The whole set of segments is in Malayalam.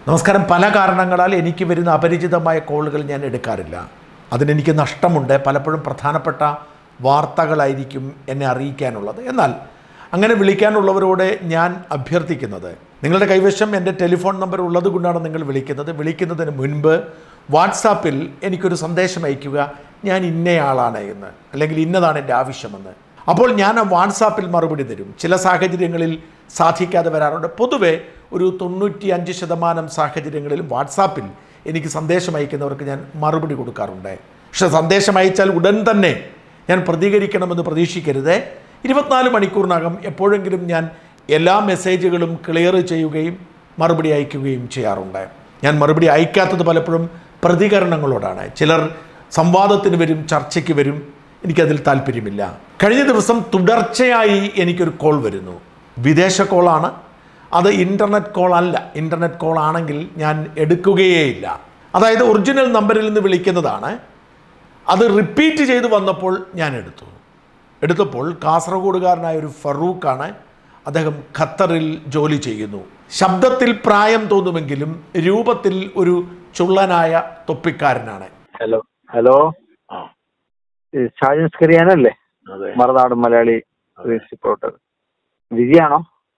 നമസ്കാരം പല കാരണങ്ങളാൽ എനിക്ക് വരുന്ന അപരിചിതമായ കോളുകൾ ഞാൻ എടുക്കാറില്ല അതിനെനിക്ക് നഷ്ടമുണ്ട് പലപ്പോഴും പ്രധാനപ്പെട്ട വാർത്തകളായിരിക്കും എന്നെ അറിയിക്കാനുള്ളത് എന്നാൽ അങ്ങനെ വിളിക്കാനുള്ളവരോട് ഞാൻ അഭ്യർത്ഥിക്കുന്നത് നിങ്ങളുടെ കൈവശം എൻ്റെ ടെലിഫോൺ നമ്പർ ഉള്ളത് കൊണ്ടാണ് നിങ്ങൾ വിളിക്കുന്നത് വിളിക്കുന്നതിന് മുൻപ് വാട്സാപ്പിൽ എനിക്കൊരു സന്ദേശം അയയ്ക്കുക ഞാൻ ഇന്നയാളാണ് എന്ന് അല്ലെങ്കിൽ ഇന്നതാണ് എൻ്റെ ആവശ്യമെന്ന് അപ്പോൾ ഞാൻ ആ വാട്സാപ്പിൽ മറുപടി തരും ചില സാഹചര്യങ്ങളിൽ സാധിക്കാതെ വരാറുണ്ട് പൊതുവെ ഒരു തൊണ്ണൂറ്റി അഞ്ച് ശതമാനം സാഹചര്യങ്ങളിലും വാട്സാപ്പിൽ എനിക്ക് സന്ദേശം അയക്കുന്നവർക്ക് ഞാൻ മറുപടി കൊടുക്കാറുണ്ട് പക്ഷെ സന്ദേശം അയച്ചാൽ ഉടൻ തന്നെ ഞാൻ പ്രതികരിക്കണമെന്ന് പ്രതീക്ഷിക്കരുത് ഇരുപത്തിനാല് മണിക്കൂറിനകം എപ്പോഴെങ്കിലും ഞാൻ എല്ലാ മെസ്സേജുകളും ക്ലിയർ ചെയ്യുകയും മറുപടി അയക്കുകയും ചെയ്യാറുണ്ട് ഞാൻ മറുപടി അയക്കാത്തത് പലപ്പോഴും പ്രതികരണങ്ങളോടാണ് ചിലർ സംവാദത്തിന് വരും ചർച്ചയ്ക്ക് വരും എനിക്കതിൽ താല്പര്യമില്ല കഴിഞ്ഞ ദിവസം തുടർച്ചയായി എനിക്കൊരു കോൾ വരുന്നു വിദേശ കോളാണ് അത് ഇൻ്റർനെറ്റ് കോൾ അല്ല ഇൻ്റർനെറ്റ് കോൾ ആണെങ്കിൽ ഞാൻ എടുക്കുകയേയില്ല അതായത് ഒറിജിനൽ നമ്പറിൽ നിന്ന് വിളിക്കുന്നതാണ് അത് റിപ്പീറ്റ് ചെയ്ത് വന്നപ്പോൾ ഞാൻ എടുത്തു എടുത്തപ്പോൾ കാസർഗോഡുകാരനായ ഒരു ഫറൂഖാണ് അദ്ദേഹം ഖത്തറിൽ ജോലി ചെയ്യുന്നു ശബ്ദത്തിൽ പ്രായം തോന്നുമെങ്കിലും രൂപത്തിൽ ഒരു ചുള്ളനായ തൊപ്പിക്കാരനാണ് ഹലോ ഹലോ ആ ഇത് ഷാജൻ സ്കറിയാനല്ലേ അതെ മറുനാട് മലയാളി റിപ്പോർട്ടർ വിജയാണോ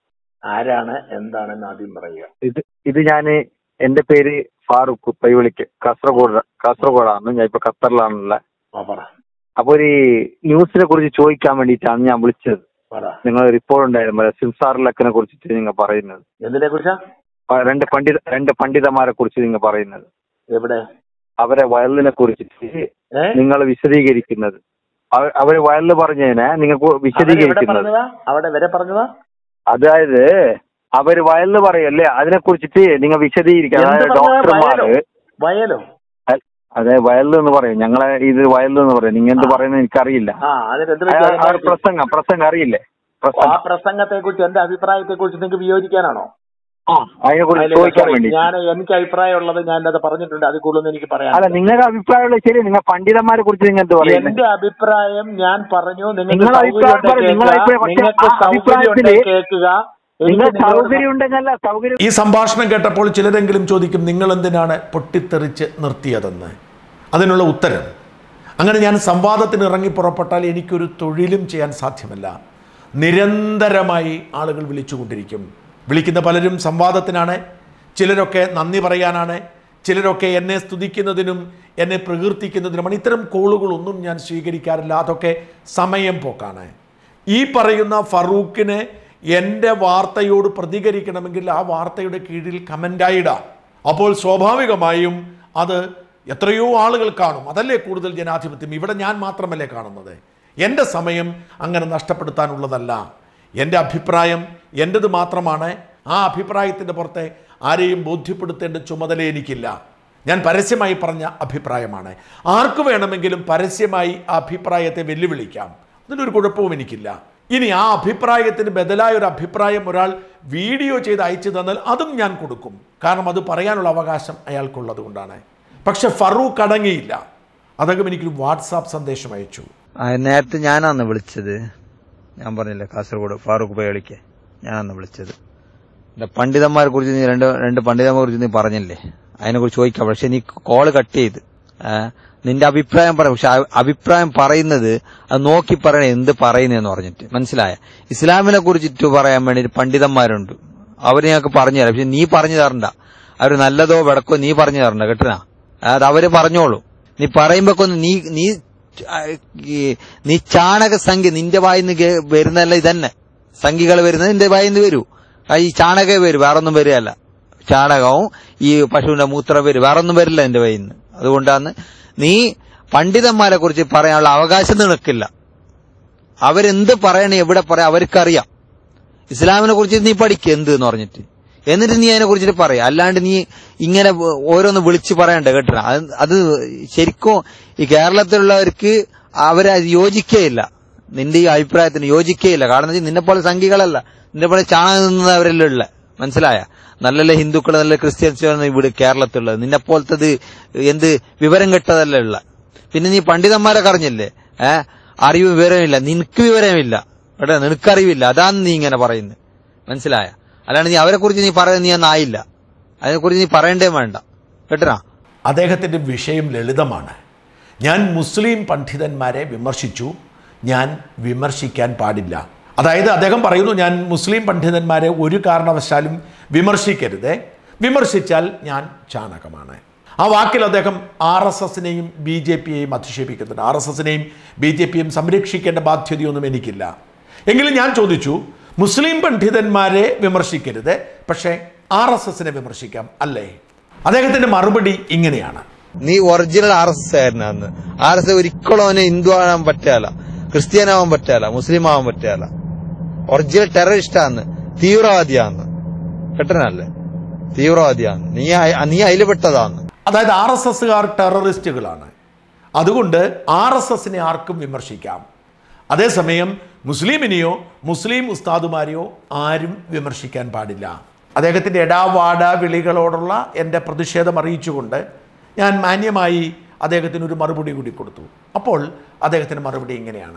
ആരാണ് എന്താണെന്ന് ആദ്യം പറയുക ഇത് ഇത് ഞാൻ എന്റെ പേര് ഫാറൂഖ് പൈവളിക്ക് കാസർഗോഡ് കാസർഗോഡാണ് ഞാൻ ഇപ്പൊ ഖത്തറിലാണുള്ളത് പറ അപ്പൊ ഒരു ന്യൂസിനെ കുറിച്ച് ചോദിക്കാൻ വേണ്ടിയിട്ടാണ് ഞാൻ വിളിച്ചത് പറ നിങ്ങൾ റിപ്പോർട്ട് ഉണ്ടായിരുന്നു സിംസാർ ലക്കിനെ കുറിച്ചിട്ട് നിങ്ങൾ പറയുന്നത് എന്തിനെ കുറിച്ചാ ആ, രണ്ട് പണ്ഡിത രണ്ട് പണ്ഡിതന്മാരെ കുറിച്ച് നിങ്ങൾ പറയുന്നത് എവിടെ അവരെ വയലിനെ കുറിച്ചിട്ട് ഏ? നിങ്ങൾ വിശദീകരിക്കുന്നത് അവ- അവര് വയലിൽ പറഞ്ഞതിനെ നിങ്ങൾക്ക് അവിടെ എവിടെ വിശദീകരിക്കുന്നത് പറഞ്ഞതാ അവിടെ വരെ പറഞ്ഞതാ അതായത് അവര് വയലിൽ പറയല്ലേ അതിനെ കുറിച്ചിട്ട് നിങ്ങൾ വിശദീകരിക്കുക എന്ത് അതായത് പറഞ്ഞതാ? ഡോക്ടർമാര് വയലോ? വയലോ അതെ വയലിൽ എന്ന് പറയും ഞങ്ങളെ ഇത് വയലിൽ എന്ന് പറയും നിങ്ങൾ എന്ത് പറയുന്നത് എനിക്കറിയില്ല ആ അതിന് എന്ത് ആ- ആ ഒരു പറ്റി? പ്രസംഗം പ്രസംഗം അറിയില്ലേ ആ പ്രസംഗം പ്രസംഗത്തെ കുറിച്ച് എന്റെ അഭിപ്രായത്തെ കുറിച്ച് നിങ്ങൾക്ക് വിയോജിക്കാനാണോ ആ അതിനെ കുറിച്ച് ചോദിക്കാൻ വേണ്ടി ഞാൻ എനിക്ക് അഭിപ്രായം ഉള്ളത് ഞാൻ അത് പറഞ്ഞിട്ടുണ്ട് അതിൽ കൂടുതലൊന്നും എനിക്ക് പറയാൻ അല്ല നിങ്ങളുടെ അഭിപ്രായമുള്ള ശരി നിങ്ങൾ പണ്ഡിതന്മാരെ കുറിച്ച് നിങ്ങൾ എന്ത് പറയുന്നത് എന്റെ അഭിപ്രായം ഞാൻ പറഞ്ഞു നിങ്ങൾക്ക് നിങ്ങളുടെ അഭിപ്രായം സൗകര്യം പറ, നിങ്ങളുടെ കേൾക്കുക അഭിപ്രായം പക്ഷേ നിങ്ങൾക്ക് ആ സൗകര്യം അഭിപ്രായത്തില് കേൾക്കുക നിങ്ങൾ എനിക്ക് നിങ്ങളോട് സൗകര്യം ഉണ്ടെന്നല്ല സൗകര്യം ഈ സംഭാഷണം കേട്ടപ്പോൾ ചിലരെങ്കിലും ചോദിക്കും നിങ്ങൾ എന്തിനാണ് പൊട്ടിത്തെറിച്ച് നിർത്തിയതെന്ന് അതിനുള്ള ഉത്തരം അങ്ങനെ ഞാൻ സംവാദത്തിന് ഇറങ്ങി പുറപ്പെട്ടാൽ എനിക്കൊരു തൊഴിലും ചെയ്യാൻ സാധ്യമല്ല നിരന്തരമായി ആളുകൾ വിളിച്ചുകൊണ്ടിരിക്കും വിളിക്കുന്ന പലരും സംവാദത്തിനാണ് ചിലരൊക്കെ നന്ദി പറയാനാണ് ചിലരൊക്കെ എന്നെ സ്തുതിക്കുന്നതിനും എന്നെ പ്രകീർത്തിക്കുന്നതിനുമാണ് ഇത്തരം കോളുകളൊന്നും ഞാൻ സ്വീകരിക്കാറില്ല അതൊക്കെ സമയം പോക്കാണ് ഈ പറയുന്ന ഫറൂഖിന് എൻ്റെ വാർത്തയോട് പ്രതികരിക്കണമെങ്കിൽ ആ വാർത്തയുടെ കീഴിൽ കമൻ്റായി ഇടാം അപ്പോൾ സ്വാഭാവികമായും അത് എത്രയോ ആളുകൾ കാണും അതല്ലേ കൂടുതൽ ജനാധിപത്യം ഇവിടെ ഞാൻ മാത്രമല്ലേ കാണുന്നത് എൻ്റെ സമയം അങ്ങനെ നഷ്ടപ്പെടുത്താനുള്ളതല്ല എൻ്റെ അഭിപ്രായം എൻ്റെത് മാത്രമാണ് ആ അഭിപ്രായത്തിൻ്റെ പുറത്തെ ആരെയും ബോധ്യപ്പെടുത്തേണ്ട ചുമതല എനിക്കില്ല ഞാൻ പരസ്യമായി പറഞ്ഞ അഭിപ്രായമാണ് ആർക്ക് വേണമെങ്കിലും പരസ്യമായി ആ അഭിപ്രായത്തെ വെല്ലുവിളിക്കാം അതിലൊരു കുഴപ്പവും എനിക്കില്ല ഇനി ആ അഭിപ്രായത്തിന് ബദലായ ഒരു അഭിപ്രായം ഒരാൾ വീഡിയോ ചെയ്ത് അയച്ചു തന്നാൽ അതും ഞാൻ കൊടുക്കും കാരണം അത് പറയാനുള്ള അവകാശം അയാൾക്കുള്ളത് കൊണ്ടാണ് പക്ഷെ ഫറൂഖ് അടങ്ങിയില്ല അദ്ദേഹം എനിക്കൊരു വാട്സാപ്പ് സന്ദേശം അയച്ചു ആ, നേരത്തെ ഞാനാന്ന് വിളിച്ചത് ഞാൻ പറഞ്ഞില്ലേ കാസർഗോഡ് ഫാറൂഖ് ബേളിക്ക് ഞാനാന്ന് വിളിച്ചത് എന്റെ പണ്ഡിതന്മാരെ കുറിച്ച് നീ രണ്ട് രണ്ട് പണ്ഡിതന്മാരെ കുറിച്ച് നീ പറഞ്ഞില്ലേ അതിനെ കുറിച്ച് ചോദിക്കാം പക്ഷെ നീ കോള് കട്ട് ചെയ്ത് ആ, നിന്റെ അഭിപ്രായം പറ പക്ഷെ ആ അഭിപ്രായം പറയുന്നത് അത് നോക്കി പറയണേ എന്ത് പറയുന്നതെന്ന് പറഞ്ഞിട്ട് മനസ്സിലായ ഇസ്ലാമിനെ കുറിച്ചിട്ട് പറയാൻ വേണ്ടി പണ്ഡിതന്മാരുണ്ട് അവര് ഞങ്ങൾക്ക് പറഞ്ഞു തരാം പക്ഷെ നീ പറഞ്ഞു തരണ്ട അവര് നല്ലതോ വെടക്കോ നീ പറഞ്ഞു തരണ്ട കേട്ടനാ അത് അവര് പറഞ്ഞോളൂ നീ പറയുമ്പോക്കൊന്ന് നീ നീ ആ, ഈ നീ ചാണക സംഖ്യ നിന്റെ വായിന്ന് കേ- വരുന്നതല്ല ഇതന്നെ സംഖ്യകൾ വരുന്നത് നിന്റെ വായിന്ന് വരൂ ആ, ഈ ചാണകേ വരും വേറൊന്നും വരികയല്ല ചാണകവും ഈ പശുവിന്റെ മൂത്രം വരും വേറൊന്നും വരില്ല എന്റെ വായിന്ന് അതുകൊണ്ടാണ് നീ പണ്ഡിതന്മാരെ കുറിച്ച് പറയാനുള്ള അവകാശം നിനക്കില്ല അവരെന്ത് പറയണേ എവിടെ പറയാം അവർക്കറിയാം ഇസ്ലാമിനെ കുറിച്ച് നീ പഠിക്കുക എന്ത് എന്ന് പറഞ്ഞിട്ട് എന്നിട്ട് നീ അതിനെ കുറിച്ചിട്ട് പറയാം അല്ലാണ്ട് നീ ഇങ്ങനെ ഓരോന്ന് വിളിച്ച് പറയണ്ട കേട്ടോ അത് അത് ശരിക്കും ഈ കേരളത്തിലുള്ളവർക്ക് അവരെ അത് യോജിക്കുകയില്ല നിന്റെ ഈ അഭിപ്രായത്തിന് യോജിക്കുകയില്ല കാരണം എന്താ വെച്ചാൽ നിന്നെ പോലെ സംഖ്യകളല്ല നിന്നെ പോലെ ചാണകം നിന്നവരെല്ലാം ഉള്ള മനസ്സിലായ നല്ല നല്ല ഹിന്ദുക്കൾ നല്ല ക്രിസ്ത്യൻസ് ഇവിടെ കേരളത്തിലുള്ളത് നിന്നെ പോലത്തത് എന്ത് വിവരം കെട്ടതല്ല ഉള്ള പിന്നെ നീ പണ്ഡിതന്മാരെ കറിഞ്ഞില്ലേ ഏ അറിവ് വിവരമില്ല നിനക്ക് വിവരമില്ല കേട്ടോ നിനക്കറിവില്ല അതാണ് നീ ഇങ്ങനെ പറയുന്നത് മനസ്സിലായ അല്ലാണ്ട് നീ അവരെ കുറിച്ച് നീ പറയുന്നത് നീ ഒന്നായില്ല അതിനെക്കുറിച്ച് നീ പറയണ്ടേ വേണ്ട കേട്ടനാ അദ്ദേഹത്തിൻ്റെ വിഷയം ലളിതമാണ് ഞാൻ മുസ്ലിം പണ്ഡിതന്മാരെ വിമർശിച്ചു ഞാൻ വിമർശിക്കാൻ പാടില്ല അതായത് അദ്ദേഹം പറയുന്നു ഞാൻ മുസ്ലിം പണ്ഡിതന്മാരെ ഒരു കാരണവശാലും വിമർശിക്കരുത് വിമർശിച്ചാൽ ഞാൻ ചാണകമാണ് ആ വാക്കിൽ അദ്ദേഹം ആർ എസ് എസിനെയും ബി ജെ പിയെയും അധിക്ഷേപിക്കുന്നുണ്ട് ആർ എസ് എസിനെയും ബി ജെ പിയും സംരക്ഷിക്കേണ്ട ബാധ്യതയൊന്നും എനിക്കില്ല എങ്കിലും ഞാൻ ചോദിച്ചു മുസ്ലിം പണ്ഡിതന്മാരെ വിമർശിക്കരുത് പക്ഷേ ആർ എസ് എസിനെ വിമർശിക്കാം അല്ലേ അദ്ദേഹത്തിന്റെ മറുപടി ഇങ്ങനെയാണ് നീ ഒറിജിനൽ ആർ എസ് എസ് ആയിരുന്നാന്ന് ആർ എസ് എസ് ഒരിക്കലും അവന് ഹിന്ദു ആവാൻ പറ്റാല ക്രിസ്ത്യാൻ ആവാൻ പറ്റാല മുസ്ലിം ആവാൻ പറ്റാല ഒറിജിനൽ ടെററിസ്റ്റാന്ന് തീവ്രവാദിയാന്ന് കെട്ടനല്ലേ തീവ്രവാദിയാന്ന് നീ അയ- നീ അതില് പെട്ടതാന്ന് അതായത് ആർ എസ് എസ്സുകാർ ടെററിസ്റ്റുകളാണ് അതുകൊണ്ട് ആർ എസ് എസിനെ ആർക്കും വിമർശിക്കാം അതേസമയം മുസ്ലിമിനെയോ മുസ്ലിം ഉസ്താദുമാരെയോ ആരും വിമർശിക്കാൻ പാടില്ല അദ്ദേഹത്തിൻ്റെ എടാവാട വിളികളോടുള്ള എൻ്റെ പ്രതിഷേധം അറിയിച്ചുകൊണ്ട് ഞാൻ മാന്യമായി അദ്ദേഹത്തിന് ഒരു മറുപടി കൂടി കൊടുത്തു അപ്പോൾ അദ്ദേഹത്തിൻ്റെ മറുപടി ഇങ്ങനെയാണ്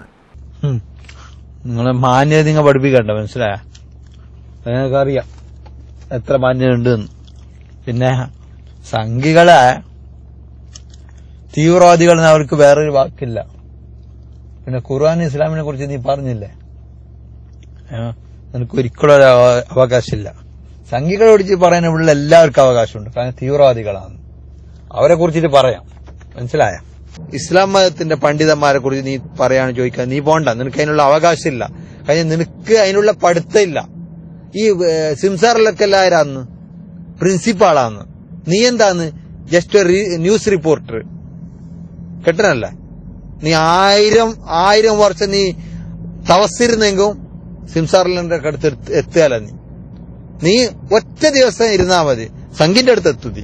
നിങ്ങളെ മാന്യത നിങ്ങൾ പഠിപ്പിക്കണ്ട മനസ്സിലായ നിങ്ങൾക്ക് അറിയാം എത്ര മാന്യത ഉണ്ട് പിന്നെ സംഘികളെ തീവ്രവാദികൾ എന്ന് അവർക്ക് വേറൊരു വാക്കില്ല പിന്നെ ഖുർആൻ ഇസ്ലാമിനെ കുറിച്ച് നീ പറഞ്ഞില്ലേ ഏ? നിനക്ക് ഒരിക്കലും ഒരു അവ- അവകാശമില്ല സംഘികളെ കുറിച്ച് പറയാനുള്ള എല്ലാവർക്കും അവകാശമുണ്ട് കാരണം തീവ്രവാദികളാണ് അവരെ കുറിച്ചിട്ട് പറയാം മനസ്സിലായ ഇസ്ലാം മതത്തിന്റെ പണ്ഡിതന്മാരെ കുറിച്ച് നീ പറയാണ് ചോദിക്കാൻ നീ പോണ്ട നിനക്ക് അതിനുള്ള അവകാശമില്ല കാര്യം നിനക്ക് അതിനുള്ള പഠിത്തമില്ല ഈ ഏ, സിംസാറിലൊക്കെ എല്ലാവരാന്ന് പ്രിൻസിപ്പാളാന്ന് നീ എന്താന്ന് ജസ്റ്റ് ഒരു ന്യൂസ് റിപ്പോർട്ടർ കെട്ടനല്ലേ നീ ആയിരം ആയിരം വർഷം നീ തവസിരുന്നെങ്കും സിംസാറിലിന്റെ അടുത്ത് എത്തുകയല്ല നീ നീ ഒറ്റ ദിവസം ഇരുന്നാ മതി സംഘിന്റെ അടുത്ത് എത്തുതി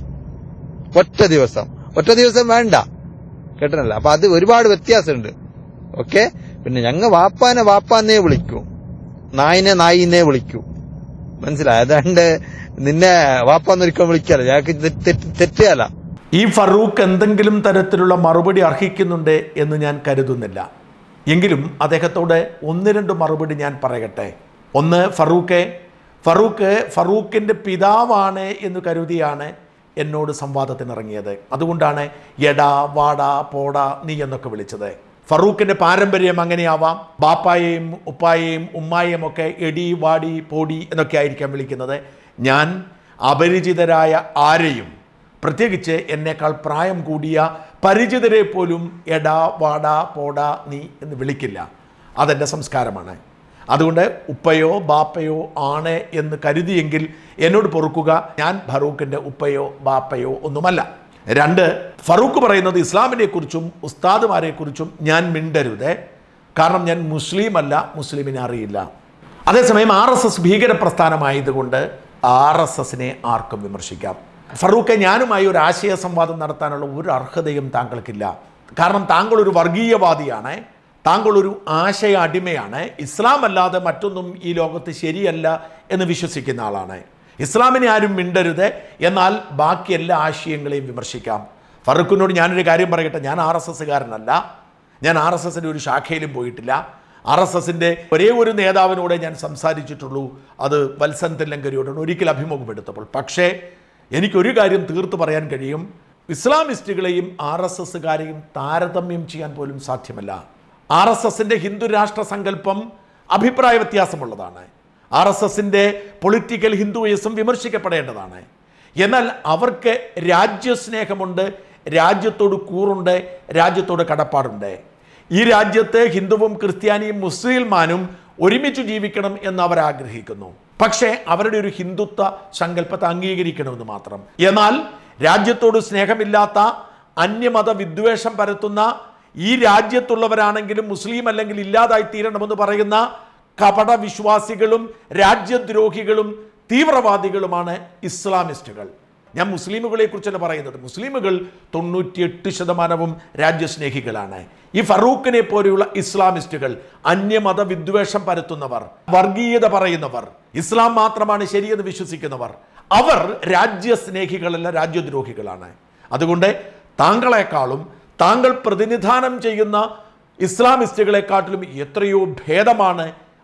ഒറ്റ ദിവസം ഒറ്റ ദിവസം വേണ്ട കേട്ടനല്ല അപ്പൊ അത് ഒരുപാട് വ്യത്യാസമുണ്ട് ഓക്കെ പിന്നെ ഞങ്ങ വാപ്പാനെ വാപ്പാന്നേ വിളിക്കൂ നായിനെ നായിനെ വിളിക്കൂ മനസ്സിലായി അതുകൊണ്ട് നിന്നെ വാപ്പാന്നൊരിക്കലും വിളിക്കാല ഞങ്ങൾക്ക് തെറ്റുകയല്ല ഈ ഫറൂഖ് എന്തെങ്കിലും തരത്തിലുള്ള മറുപടി അർഹിക്കുന്നുണ്ട് എന്ന് ഞാൻ കരുതുന്നില്ല എങ്കിലും അദ്ദേഹത്തോട് ഒന്ന് രണ്ട് മറുപടി ഞാൻ പറയട്ടെ ഒന്ന് ഫറൂഖെ ഫറൂഖ് ഫറൂഖിൻ്റെ പിതാവാണ് എന്ന് കരുതിയാണ് എന്നോട് സംവാദത്തിനിറങ്ങിയത് അതുകൊണ്ടാണ് എടാ വാടാ പോടാ നീ എന്നൊക്കെ വിളിച്ചത് ഫറൂഖിൻ്റെ പാരമ്പര്യം അങ്ങനെയാവാം ബാപ്പായെയും ഉപ്പായെയും ഉമ്മായെയും ഒക്കെ എടി വാടി പോടി എന്നൊക്കെ ആയിരിക്കാം വിളിക്കുന്നത് ഞാൻ അപരിചിതരായ ആരെയും പ്രത്യേകിച്ച് എന്നേക്കാൾ പ്രായം കൂടിയ പരിചിതരെ പോലും എടാ വാടാ പോടാ നീ എന്ന് വിളിക്കില്ല അതെൻ്റെ സംസ്കാരമാണ് അതുകൊണ്ട് ഉപ്പയോ ബാപ്പയോ ആണ് എന്ന് കരുതിയെങ്കിൽ എന്നോട് പൊറുക്കുക ഞാൻ ഫറൂഖിൻ്റെ ഉപ്പയോ ബാപ്പയോ ഒന്നുമല്ല രണ്ട് ഫറൂഖ് പറയുന്നത് ഇസ്ലാമിനെ കുറിച്ചും ഉസ്താദുമാരെ കുറിച്ചും ഞാൻ മിണ്ടരുത് കാരണം ഞാൻ മുസ്ലിം അല്ല മുസ്ലിമിനെ അറിയില്ല അതേസമയം ആർ എസ് എസ് ഭീകര പ്രസ്ഥാനമായതുകൊണ്ട് ആർ എസ് എസിനെ ആർക്കും വിമർശിക്കാം ഫറൂഖെ ഞാനുമായി ഒരു ആശയ സംവാദം നടത്താനുള്ള ഒരു അർഹതയും താങ്കൾക്കില്ല കാരണം താങ്കൾ ഒരു വർഗീയവാദിയാണ് താങ്കൾ ഒരു ആശയ അടിമയാണ് ഇസ്ലാം അല്ലാതെ മറ്റൊന്നും ഈ ലോകത്ത് ശരിയല്ല എന്ന് വിശ്വസിക്കുന്ന ആളാണ് ഇസ്ലാമിനെ ആരും മിണ്ടരുത് എന്നാൽ ബാക്കി എല്ലാ ആശയങ്ങളെയും വിമർശിക്കാം ഫറൂഖിനോട് ഞാനൊരു കാര്യം പറയട്ടെ ഞാൻ ആർ എസ് എസ്സുകാരനല്ല ഞാൻ ആർ എസ് എസിൻ്റെ ഒരു ശാഖയിലും പോയിട്ടില്ല ആർ എസ് എസിൻ്റെ ഒരേ ഒരു നേതാവിനോടെ ഞാൻ സംസാരിച്ചിട്ടുള്ളൂ അത് വത്സൻ തെല്ലങ്കരിയോടാണ് ഒരിക്കൽ അഭിമുഖമെടുത്തപ്പോൾ പക്ഷേ എനിക്കൊരു കാര്യം തീർത്ത് പറയാൻ കഴിയും ഇസ്ലാമിസ്റ്റുകളെയും ആർ എസ് എസ്സുകാരെയും താരതമ്യം ചെയ്യാൻ പോലും സാധ്യമല്ല ആർ എസ് എസിൻ്റെ ഹിന്ദു രാഷ്ട്ര സങ്കല്പം അഭിപ്രായ വ്യത്യാസമുള്ളതാണ് ആർ എസ് എസിൻ്റെ പൊളിറ്റിക്കൽ ഹിന്ദുയിസം വിമർശിക്കപ്പെടേണ്ടതാണ് എന്നാൽ അവർക്ക് രാജ്യസ്നേഹമുണ്ട് രാജ്യത്തോട് കൂറുണ്ട് രാജ്യത്തോട് കടപ്പാടുണ്ട് ഈ രാജ്യത്ത് ഹിന്ദുവും ക്രിസ്ത്യാനിയും മുസ്ലിമാനും ഒരുമിച്ച് ജീവിക്കണം എന്ന് അവർ ആഗ്രഹിക്കുന്നു പക്ഷേ അവരുടെ ഒരു ഹിന്ദുത്വ സങ്കല്പത്തെ അംഗീകരിക്കണമെന്ന് മാത്രം എന്നാൽ രാജ്യത്തോട് സ്നേഹമില്ലാത്ത അന്യമത വിദ്വേഷം പരത്തുന്ന ഈ രാജ്യത്തുള്ളവരാണെങ്കിലും മുസ്ലിം അല്ലെങ്കിൽ ഇല്ലാതായി തീരണമെന്ന് പറയുന്ന കപട വിശ്വാസികളും രാജ്യദ്രോഹികളും തീവ്രവാദികളുമാണ് ഇസ്ലാമിസ്റ്റുകൾ ഞാൻ മുസ്ലിമുകളെ കുറിച്ചല്ല പറയുന്നത് മുസ്ലിമുകൾ തൊണ്ണൂറ്റിയെട്ട് ശതമാനവും രാജ്യസ്നേഹികളാണ് ഈ ഫറൂഖിനെ പോലെയുള്ള ഇസ്ലാമിസ്റ്റുകൾ അന്യമത വിദ്വേഷം പരത്തുന്നവർ വർഗീയത പറയുന്നവർ ഇസ്ലാം മാത്രമാണ് ശരിയെന്ന് വിശ്വസിക്കുന്നവർ അവർ രാജ്യസ്നേഹികളല്ല രാജ്യദ്രോഹികളാണ് അതുകൊണ്ട് താങ്കളെക്കാളും താങ്കൾ പ്രതിനിധാനം ചെയ്യുന്ന ഇസ്ലാമിസ്റ്റുകളെക്കാട്ടിലും എത്രയോ ഭേദമാണ്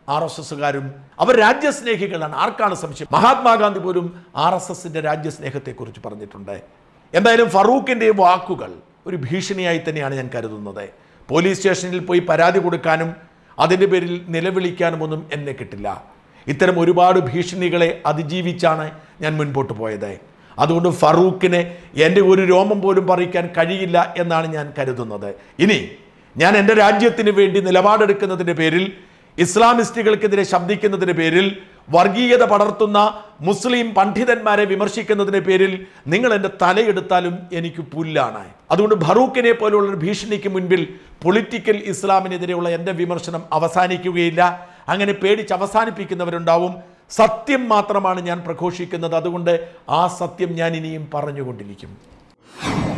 ആർ എസ് എസ്സുകാരും അവർ രാജ്യസ്നേഹികളാണ് ആർക്കാണ് സംശയം മഹാത്മാഗാന്ധി പോലും ആർ എസ് എസിന്റെ രാജ്യസ്നേഹത്തെക്കുറിച്ച് പറഞ്ഞിട്ടുണ്ട് എന്തായാലും ഫറൂഖിന്റെ വാക്കുകൾ ഒരു ഭീഷണിയായി തന്നെയാണ് ഞാൻ കരുതുന്നത് പോലീസ് സ്റ്റേഷനിൽ പോയി പരാതി കൊടുക്കാനും അതിൻ്റെ പേരിൽ നിലവിളിക്കാനും ഒന്നും എന്നെ കിട്ടില്ല ഇത്തരം ഒരുപാട് ഭീഷണികളെ അതിജീവിച്ചാണ് ഞാൻ മുൻപോട്ട് പോയത് അതുകൊണ്ട് ഫറൂഖിനെ എൻ്റെ ഒരു രോമം പോലും പറിക്കാൻ കഴിയില്ല എന്നാണ് ഞാൻ കരുതുന്നത് ഇനി ഞാൻ എൻ്റെ രാജ്യത്തിന് വേണ്ടി നിലപാടെടുക്കുന്നതിൻ്റെ പേരിൽ ഇസ്ലാമിസ്റ്റുകൾക്കെതിരെ ശബ്ദിക്കുന്നതിൻ്റെ പേരിൽ വർഗീയത പടർത്തുന്ന മുസ്ലിം പണ്ഡിതന്മാരെ വിമർശിക്കുന്നതിൻ്റെ പേരിൽ നിങ്ങൾ എൻ്റെ തലയെടുത്താലും എനിക്ക് പുല്ലാണ് അതുകൊണ്ട് ഫറൂഖിനെ പോലുള്ള ഒരു ഭീഷണിക്ക് മുൻപിൽ പൊളിറ്റിക്കൽ ഇസ്ലാമിനെതിരെയുള്ള എൻ്റെ വിമർശനം അവസാനിക്കുകയില്ല അങ്ങനെ പേടിച്ച് അവസാനിപ്പിക്കുന്നവരുണ്ടാവും സത്യം മാത്രമാണ് ഞാൻ പ്രഘോഷിക്കുന്നത് അതുകൊണ്ട് ആ സത്യം ഞാൻ ഇനിയും പറഞ്ഞുകൊണ്ടിരിക്കും